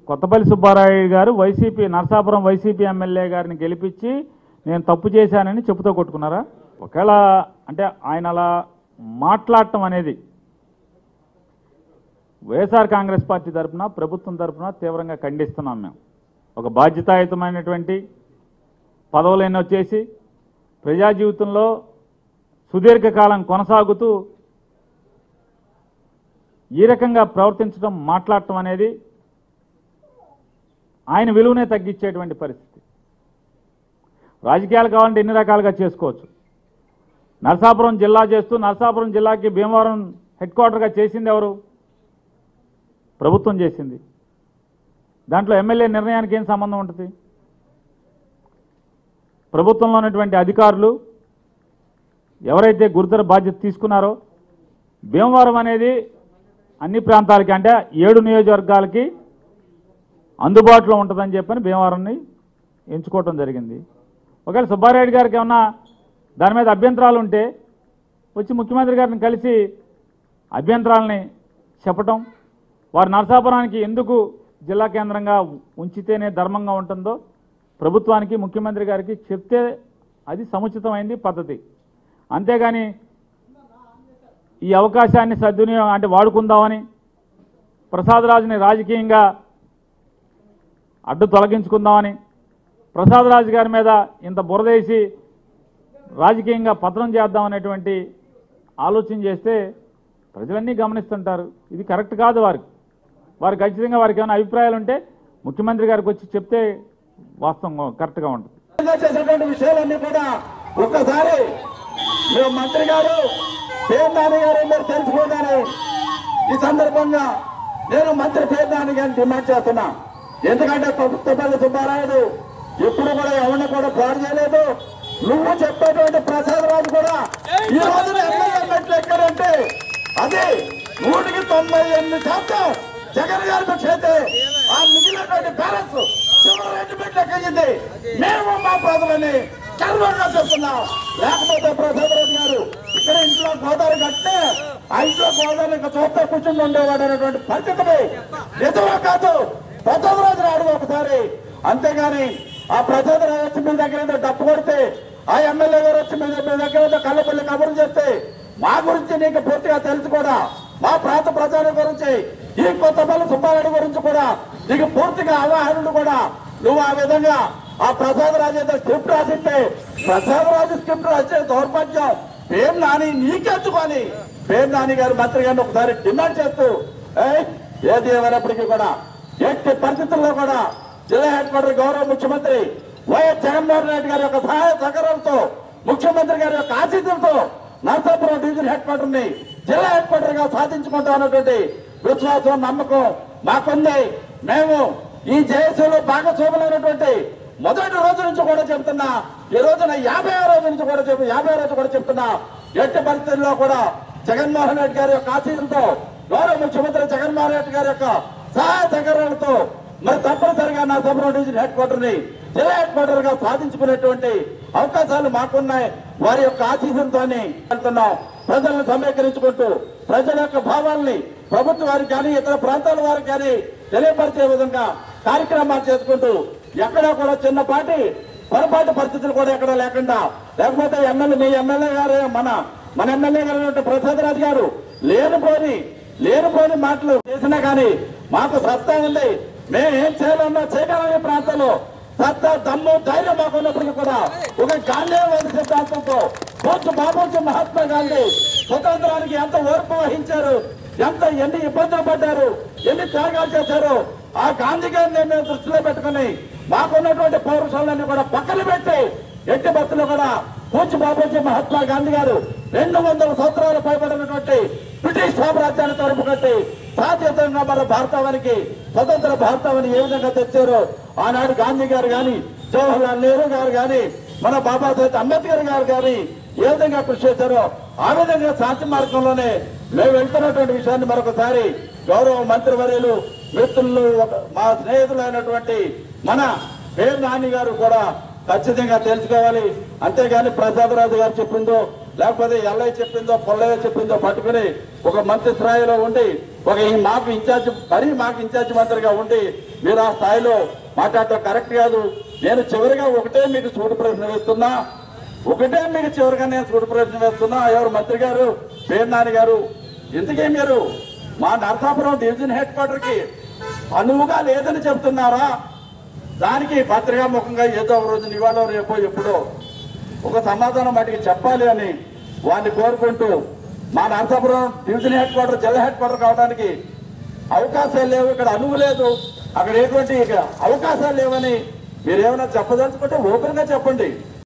కొత్తపల్లి సుబ్బారాయుడు గారు YCP Narasapuram YCP MLA గారిని గెలిపించి నేను తప్పు చేశానని చెప్పుతో కొట్టుకున్నారా ఒకవేళ అంటే ఆయన అలా మాట్లాడటం అనేది వైఎస్ఆర్ కాంగ్రెస్ పార్టీ తరఫున ప్రభుత్వం తరఫున తీవ్రంగా ఖండిస్తున్నాం మేము ఒక బాధ్యతాయుతమైనటువంటి పదవులైన వచ్చేసి ప్రజా జీవితంలో సుదీర్ఘకాలం కొనసాగుతూ ఈ రకంగా ప్రవర్తించడం మాట్లాడటం అనేది ఆయన విలువనే తగ్గించేటువంటి పరిస్థితి రాజకీయాలు కావాలంటే ఎన్ని రకాలుగా చేసుకోవచ్చు నరసాపురం జిల్లా చేస్తూ నరసాపురం జిల్లాకి భీమవరం హెడ్ క్వార్టర్గా చేసింది ఎవరు ప్రభుత్వం చేసింది దాంట్లో ఎమ్మెల్యే నిర్ణయానికి ఏం సంబంధం ఉంటుంది ప్రభుత్వంలో ఉన్నటువంటి అధికారులు ఎవరైతే గురుతర బాధ్యత తీసుకున్నారో భీమవరం అనేది అన్ని ప్రాంతాలకి అంటే ఏడు నియోజకవర్గాలకి అందుబాటులో ఉంటుందని చెప్పని భీమవరంని ఎంచుకోవటం జరిగింది ఒకవేళ సుబ్బారెడ్డి గారికి ఏమన్నా దాని మీద అభ్యంతరాలు ఉంటే వచ్చి ముఖ్యమంత్రి గారిని కలిసి అభ్యంతరాలని చెప్పటం వారు నరసాపురానికి ఎందుకు జిల్లా కేంద్రంగా ఉంచితేనే ధర్మంగా ఉంటుందో ప్రభుత్వానికి ముఖ్యమంత్రి గారికి చెప్తే అది సముచితమైంది పద్ధతి అంతేగాని ఈ అవకాశాన్ని సద్వినియోగం అంటే వాడుకుందామని ప్రసాదరాజుని రాజకీయంగా అడ్డు తొలగించుకుందామని ప్రసాదరాజు గారి మీద ఇంత బురదేసి రాజకీయంగా పతనం చేద్దామనేటువంటి ఆలోచన చేస్తే ప్రజలన్నీ గమనిస్తుంటారు ఇది కరెక్ట్ కాదు వారికి వారు ఖచ్చితంగా వారికి ఏమైనా అభిప్రాయాలు ఉంటే ముఖ్యమంత్రి గారికి వచ్చి చెప్తే వాస్తవం కరెక్ట్గా ఉంటుంది విధంగా చేసేటువంటి విషయాలన్నీ కూడా ఒక్కసారి మేము మంత్రి గారు పేర్నాని గారు మీరు తెలుసుకోగానే ఈ సందర్భంగా నేను మంత్రి పేర్నాని గారిని డిమాండ్ చేస్తున్నా ఎందుకంటే ప్రభుత్వపల్లి సుబ్బారాయుడు ఎప్పుడు కూడా ఎవరిని కూడా ఫ్రాడ్ చేయలేదు నువ్వు చెప్పేటువంటి ప్రసాద్ రాజు కూడా ఈ రోజున ఎమ్మెల్యే మెట్లు ఎక్కారంటే అది నూటికి తొంభై ఎనిమిది శాతం జగన్ గారికి చేతే ఆ మిగిలినటువంటి బ్యాలెన్స్ చివరి రెండు మెట్లు ఎక్కింది మేము మా ప్రజలని గర్వంగా చెప్తున్నాం లేకపోతే ప్రసాద్ రాజు గారు ఇక్కడ ఇంట్లో గోదావరి కట్టే ఆ ఇంట్లో గోదావరి ఇంకా చూస్తే కూర్చుని ఉండేవాడు అనేటువంటి పరిస్థితిని నిజమా కాదు ప్రసాద్ రాజు రాడు ఒకసారి అంతేగాని ఆ ప్రసాద్ రాజు వచ్చి మీ దగ్గర ఏదో డప్పు కొడితే ఆ ఎమ్మెల్యే గారు వచ్చి మీ మీ దగ్గర ఏదో కళ్ళపల్లి కబుర్లు చెప్తే మా గురించి నీకు పూర్తిగా తెలుసు కూడా మా ప్రాంత ప్రచారం గురించి ఈ కొత్తపల్లి సుబ్బారెడ్డి గురించి కూడా నీకు పూర్తిగా అవగాహనలు కూడా నువ్వు ఆ విధంగా ఆ ప్రసాద్ రాజు ఏదో స్క్రిప్ట్ రాసిస్తే ప్రసాద్ రాజు స్క్రిప్ట్ రాసే దౌర్భాగ్యం పేరు నాని నీకెత్తుకొని పేరు నాని గారు మంత్రి గారిని ఒకసారి డిమాండ్ చేస్తూ ఏయ్, ఏది ఏమైనప్పటికీ కూడా ఎట్టి పరిస్థితుల్లో కూడా జిల్లా హెడ్ క్వార్టర్ గౌరవ ముఖ్యమంత్రి వైఎస్ జగన్మోహన్ రెడ్డి గారి యొక్క సహాయ సహకారంతో ముఖ్యమంత్రి గారి యొక్క ఆశీస్సులతో నరసాపురం డివిజన్ హెడ్ క్వార్టర్ ని జిల్లా హెడ్ క్వార్టర్ గా సాధించుకుంటాం అన్నటువంటి విశ్వాసం నమ్మకం మాకుంది మేము ఈ జేఏసీలో భాగస్వాములైనటువంటి మొదటి రోజు నుంచి కూడా చెప్తున్నా ఈ రోజున యాభై రోజు నుంచి కూడా చెప్పు యాభై రోజు కూడా చెప్తున్నా ఎట్టి పరిస్థితుల్లో కూడా జగన్మోహన్ రెడ్డి గారి యొక్క ఆశీస్సులతో గౌరవ ముఖ్యమంత్రి జగన్మోహన్ రెడ్డి గారి యొక్క సహాయ సహకారాలతో మరి తప్పనిసరిగా నా సభలో డివిజన్ హెడ్ క్వార్టర్ ని జిల్లా హెడ్ క్వార్టర్ గా సాధించుకునేటువంటి అవకాశాలు మాకున్నాయి వారి యొక్క ఆశీస్సులతోనే వెళ్తున్నాం ప్రజలను సమీకరించుకుంటూ ప్రజల యొక్క భావాల్ని ప్రభుత్వ వారికి కానీ ఇతర ప్రాంతాల వారికి కానీ తెలియపరిచే విధంగా కార్యక్రమాలు చేసుకుంటూ ఎక్కడా కూడా చిన్నపాటి పొరపాటు పరిస్థితులు కూడా ఎక్కడ లేకుండా లేకపోతే ఎమ్మెల్యే మీ ఎమ్మెల్యే గారు మన మన ఎమ్మెల్యే గారు ప్రసాద్ రాజు గారు లేనిపోని లేనిపోని మాటలు చేసినా కానీ మాకు సత్తా ఉంది మేము ఏం చేయాలన్నా చేయగలం ఈ ప్రాంతంలో సత్తా దమ్ము ధైర్యం మాకు ఉన్నప్పటికీ కూడా ఒక గాంధీవాద సిద్ధాంతంతో పూర్తి బాబూజీ మహాత్మా గాంధీ స్వతంత్రానికి ఎంత ఓర్పు వహించారు ఎంత ఎన్ని ఇబ్బందులు పడ్డారు ఎన్ని త్యాగాలు చేశారు ఆ గాంధీ గారిని మేము దృష్టిలో పెట్టుకుని మాకున్నటువంటి పౌరుషాలన్నీ కూడా పక్కన పెట్టి ఎట్టి బస్సులు కూడా పూచి బాబూజీ మహాత్మా గాంధీ గారు రెండు వందల సంవత్సరాలు పైబడినటువంటి బ్రిటిష్ సామ్రాజ్యాన్ని తరపు కట్టి సాధ్యతంగా మన భారతావనికి స్వతంత్ర భారతావని ఏ విధంగా తెచ్చారో ఆనాడు గాంధీ గారు గాని జవహర్లాల్ నెహ్రూ గారు గాని మన బాబాసాహెబ్ అంబేద్కర్ గారు గాని ఏ విధంగా కృషి చేశారో ఆ విధంగా శాంతి మార్గంలోనే మేము వెళ్తున్నటువంటి విషయాన్ని మరొకసారి గౌరవ మంత్రివర్యులు మిత్రులు ఒక- మా స్నేహితులైనటువంటి మన పేరు నాని గారు కూడా ఖచ్చితంగా తెలుసుకోవాలి అంతేగాని ప్రసాదరాజు గారు చెప్పిందో లేకపోతే ఎల్లయ్య చెప్పిందో పొల్లయ్య చెప్పిందో పట్టుకుని ఒక మంత్రి స్థాయిలో ఉండి ఒక ఈ మాకు ఇన్ఛార్జ్ మరీ మాకు ఇన్ఛార్జ్ మంత్రిగా ఉండి మీరు ఆ స్థాయిలో మాట్లాడటం కరెక్ట్ కాదు నేను చివరిగా ఒకటే మీకు సూటి ప్రశ్న వేస్తున్నా ఒకటే మీకు చివరిగా నేను సూటి ప్రశ్న వేస్తున్నా ఎవరు మంత్రి గారు పేర్నాని గారు ఇంతకే మీరు మా నరసాపురం డివిజన్ హెడ్ క్వార్టర్ కి అనువుగా లేదని చెప్తున్నారా దానికి పత్రికా ముఖంగా ఏదో ఒక రోజు ఇవాళ రేపో ఎప్పుడో ఒక సమాధానం వాటికి చెప్పాలి అని వారిని కోరుకుంటూ మా నరసాపురం డివిజన్ హెడ్ క్వార్టర్ జిల్లా హెడ్ క్వార్టర్ కావడానికి అవకాశాలు లేవు ఇక్కడ అనువు లేదు అక్కడ ఎటువంటి ఇక అవకాశాలు లేవని మీరు ఏమైనా చెప్పదలుచుకుంటే ఓపెన్ గా చెప్పండి